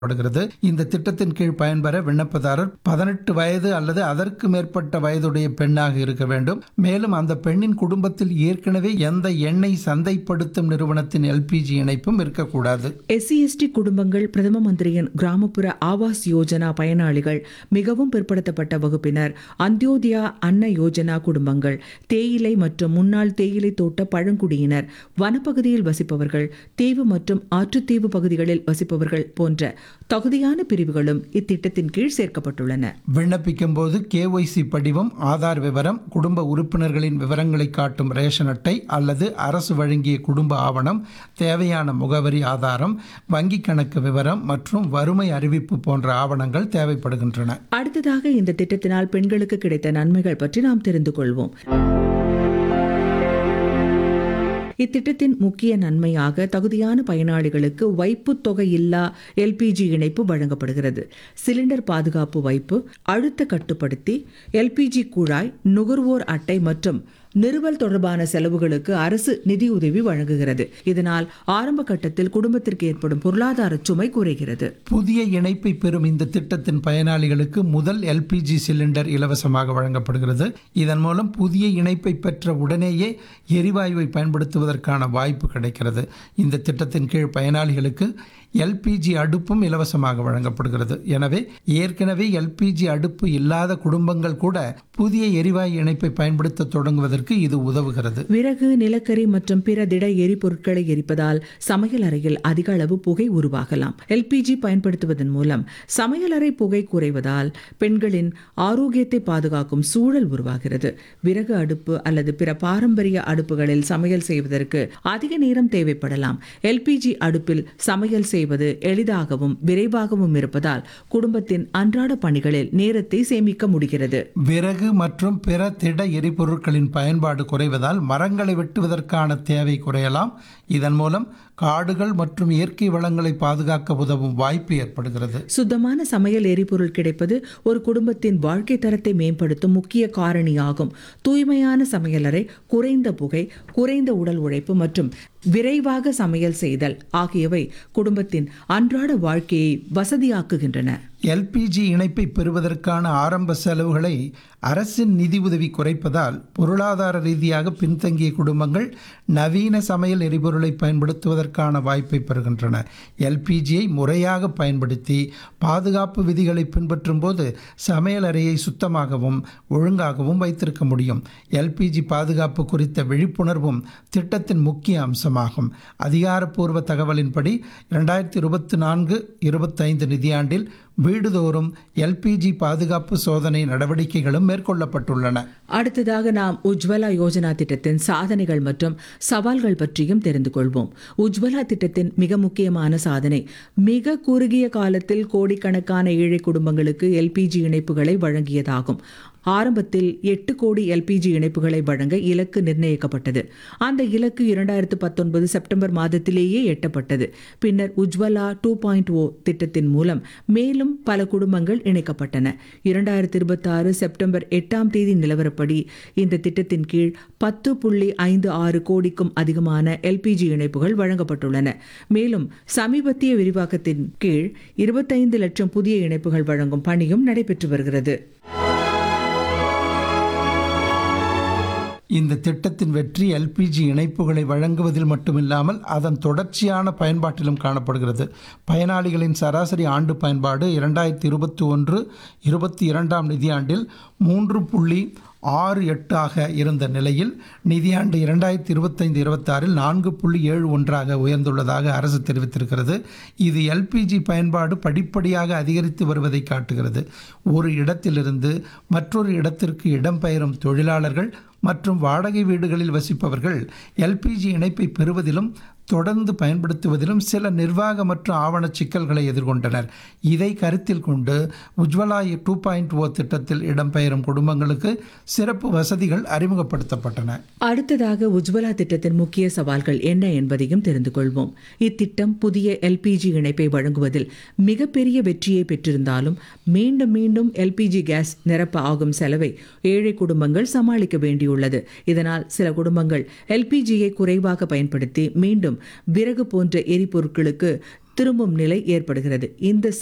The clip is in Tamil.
படுகிறது இந்த திட்டத்தின் கீழ் பயன்பெற விண்ணப்பதாரர் பதினெட்டு வயது அல்லது அதற்கு மேற்பட்ட வயதுடைய பெண்ணாக இருக்க வேண்டும் மேலும் அந்த பெண்ணின் குடும்பத்தில் ஏற்கனவே எந்த எண்ணெய் சந்தைப்படுத்தும் நிறுவனத்தின் எல்பிஜி இணைப்பும் இருக்கக்கூடாது எஸ்சி எஸ்டி குடும்பங்கள் பிரதம மந்திரியின் கிராமப்புற ஆவாஸ் யோஜனா பயனாளிகள் மிகவும் பிற்படுத்தப்பட்ட வகுப்பினர் அந்தியோதயா அன்ன யோஜனா குடும்பங்கள் தேயிலை மற்றும் முன்னாள் தேயிலை தோட்ட பழங்குடியினர் வனப்பகுதியில் வசிப்பவர்கள் தீவு மற்றும் ஆற்றுத்தீவு பகுதிகளில் வசிப்பவர்கள் போன்ற தகுதியான பிரிவுகளும் இத்திட்டத்தின் கீழ் சேர்க்கப்பட்டுள்ளன விண்ணப்பிக்கும் போது கேஒய்சி படிவம் ஆதார் விவரம் குடும்ப உறுப்பினர்களின் விவரங்களை காட்டும் ரேஷன் அட்டை அல்லது அரசு வழங்கிய குடும்ப ஆவணம் தேவையான முகவரி ஆதாரம் வங்கிக் கணக்கு விவரம் மற்றும் வறுமை அறிவிப்பு போன்ற ஆவணங்கள் தேவைப்படுகின்றன அடுத்ததாக இந்த திட்டத்தினால் பெண்களுக்கு கிடைத்த நன்மைகள் பற்றி நாம் தெரிந்து கொள்வோம் இத்திட்டத்தின் முக்கிய நன்மையாக தகுதியான பயனாளிகளுக்கு வைப்புத் தொகை இல்லா எல்பிஜி இணைப்பு வழங்கப்படுகிறது சிலிண்டர் பாதுகாப்பு வைப்பு அழுத்த கட்டுப்படுத்தி எல்பிஜி குழாய் நுகர்வோர் அட்டை மற்றும் நிறுவல் தொடர்பான செலவுகளுக்கு அரசு நிதியுதவி வழங்குகிறது இதனால் ஆரம்ப கட்டத்தில் குடும்பத்திற்கு ஏற்படும் பொருளாதார சுமை குறைகிறது புதிய இணைப்பை பெறும் இந்த திட்டத்தின் பயனாளிகளுக்கு முதல் எல்பிஜி சிலிண்டர் இலவசமாக வழங்கப்படுகிறது இதன் மூலம் புதிய இணைப்பை பெற்ற உடனேயே எரிவாயுவை பயன்படுத்துவதற்கான வாய்ப்பு கிடைக்கிறது இந்த திட்டத்தின் கீழ் பயனாளிகளுக்கு எல்பிஜி அடுப்பும் இலவசமாக வழங்கப்படுகிறது எனவே ஏற்கனவே எல்பிஜி அடுப்பு இல்லாத குடும்பங்கள் கூட புதிய எரிவாயு இணைப்பை பயன்படுத்த தொடங்குவதற்கு இது உதவுகிறது விறகு நிலக்கரி மற்றும் பிற திட எரிபொருட்களை எரிப்பதால் சமையல் அறையில் அதிக அளவு புகை உருவாகலாம் எல்பிஜி பயன்படுத்துவதன் மூலம் சமையலறை புகை குறைவதால் பெண்களின் ஆரோக்கியத்தை பாதுகாக்கும் சூழல் உருவாகிறது விறகு அடுப்பு அல்லது பிற பாரம்பரிய அடுப்புகளில் சமையல் செய்வதற்கு அதிக நேரம் தேவைப்படலாம் எல்பிஜி அடுப்பில் சமையல் செய்வது எளிதாகவும் விரைவாகவும் இருப்பதால் குடும்பத்தின் அன்றாட பணிகளில் நேரத்தை சேமிக்க முடிகிறது விறகு மற்றும் பிற திட எரிபொருட்களின் பயன்பாடு குறைவதால் மரங்களை வெட்டுவதற்கான தேவை குறையலாம் இதன் மூலம் காடுகள் மற்றும் இயற்கை வளங்களை பாதுகாக்க உதவும் வாய்ப்பு ஏற்படுகிறது சுத்தமான சமையல் எரிபொருள் கிடைப்பது ஒரு குடும்பத்தின் வாழ்க்கை தரத்தை மேம்படுத்தும் முக்கிய காரணியாகும் தூய்மையான சமையலறை குறைந்த புகை குறைந்த உடல் உழைப்பு மற்றும் விரைவாக சமையல் செய்தல் ஆகியவை குடும்பத்தின் அன்றாட வாழ்க்கையை வசதியாக்குகின்றன எல்பிஜி இணைப்பை பெறுவதற்கான ஆரம்ப செலவுகளை அரசின் நிதி உதவி குறைப்பதால் பொருளாதார ரீதியாக பின்தங்கிய குடும்பங்கள் நவீன சமையல் எரிபொருளை பயன்படுத்துவதற்கான வாய்ப்பை பெறுகின்றன எல்பிஜியை முறையாக பயன்படுத்தி பாதுகாப்பு விதிகளை பின்பற்றும் போது சமையல் அறையை சுத்தமாகவும் ஒழுங்காகவும் வைத்திருக்க முடியும் எல்பிஜி பாதுகாப்பு குறித்த விழிப்புணர்வும் திட்டத்தின் முக்கிய அம்சமாகும் அதிகாரப்பூர்வ தகவலின்படி இரண்டாயிரத்தி இருபத்தி நான்கு இருபத்தைந்து நிதியாண்டில் வீடுதோறும் எல்பிஜி பாதுகாப்பு சோதனை நடவடிக்கைகளும் மேற்கொள்ளப்பட்டுள்ளன அடுத்ததாக நாம் உஜ்வலா யோஜனா திட்டத்தின் சாதனைகள் மற்றும் சவால்கள் பற்றியும் தெரிந்து கொள்வோம் உஜ்வலா திட்டத்தின் மிக முக்கியமான சாதனை மிக குறுகிய காலத்தில் கோடிக்கணக்கான ஏழை குடும்பங்களுக்கு எல்பிஜி இணைப்புகளை வழங்கியதாகும் ஆரம்பத்தில் எட்டு கோடி எல்பிஜி இணைப்புகளை வழங்க இலக்கு நிர்ணயிக்கப்பட்டது அந்த இலக்கு இரண்டாயிரத்து பத்தொன்பது செப்டம்பர் மாதத்திலேயே எட்டப்பட்டது பின்னர் உஜ்வலா டூ பாயிண்ட் ஓ திட்டத்தின் மூலம் மேலும் பல குடும்பங்கள் இணைக்கப்பட்டன இரண்டாயிரத்தி இருபத்தாறு செப்டம்பர் எட்டாம் தேதி நிலவரப்படி இந்த திட்டத்தின் கீழ் பத்து புள்ளி ஐந்து ஆறு கோடிக்கும் அதிகமான எல்பிஜி இணைப்புகள் வழங்கப்பட்டுள்ளன மேலும் சமீபத்திய விரிவாக்கத்தின் கீழ் இருபத்தைந்து லட்சம் புதிய இணைப்புகள் வழங்கும் பணியும் நடைபெற்று வருகிறது இந்த திட்டத்தின் வெற்றி எல்பிஜி இணைப்புகளை வழங்குவதில் மட்டுமில்லாமல் அதன் தொடர்ச்சியான பயன்பாட்டிலும் காணப்படுகிறது பயனாளிகளின் சராசரி ஆண்டு பயன்பாடு இரண்டாயிரத்தி இருபத்தி ஒன்று இருபத்தி இரண்டாம் நிதியாண்டில் மூன்று புள்ளி ஆறு எட்டாக இருந்த நிலையில் நிதியாண்டு இரண்டாயிரத்தி இருபத்தைந்து இருபத்தாறில் நான்கு புள்ளி ஏழு ஒன்றாக உயர்ந்துள்ளதாக அரசு தெரிவித்திருக்கிறது இது எல்பிஜி பயன்பாடு படிப்படியாக அதிகரித்து வருவதை காட்டுகிறது ஒரு இடத்திலிருந்து மற்றொரு இடத்திற்கு இடம்பெயரும் தொழிலாளர்கள் மற்றும் வாடகை வீடுகளில் வசிப்பவர்கள் எல்பிஜி இணைப்பை பெறுவதிலும் தொடர்ந்து பயன்படுத்துவதிலும் சில நிர்வாக மற்றும் ஆவண சிக்கல்களை எதிர்கொண்டனர் இதை கருத்தில் கொண்டு உஜ்வலா டூ பாயிண்ட் ஓ திட்டத்தில் இடம்பெயரும் குடும்பங்களுக்கு சிறப்பு வசதிகள் அறிமுகப்படுத்தப்பட்டன அடுத்ததாக உஜ்வலா திட்டத்தின் முக்கிய சவால்கள் என்ன என்பதையும் தெரிந்து கொள்வோம் இத்திட்டம் புதிய எல்பிஜி இணைப்பை வழங்குவதில் மிகப்பெரிய வெற்றியை பெற்றிருந்தாலும் மீண்டும் மீண்டும் எல்பிஜி கேஸ் நிரப்ப ஆகும் செலவை ஏழை குடும்பங்கள் சமாளிக்க வேண்டியுள்ளது இதனால் சில குடும்பங்கள் எல்பிஜியை குறைவாக பயன்படுத்தி மீண்டும் விறகு போன்ற எரிபொருட்களுக்கு திரும்பும் நிலை ஏற்படுகிறது இந்த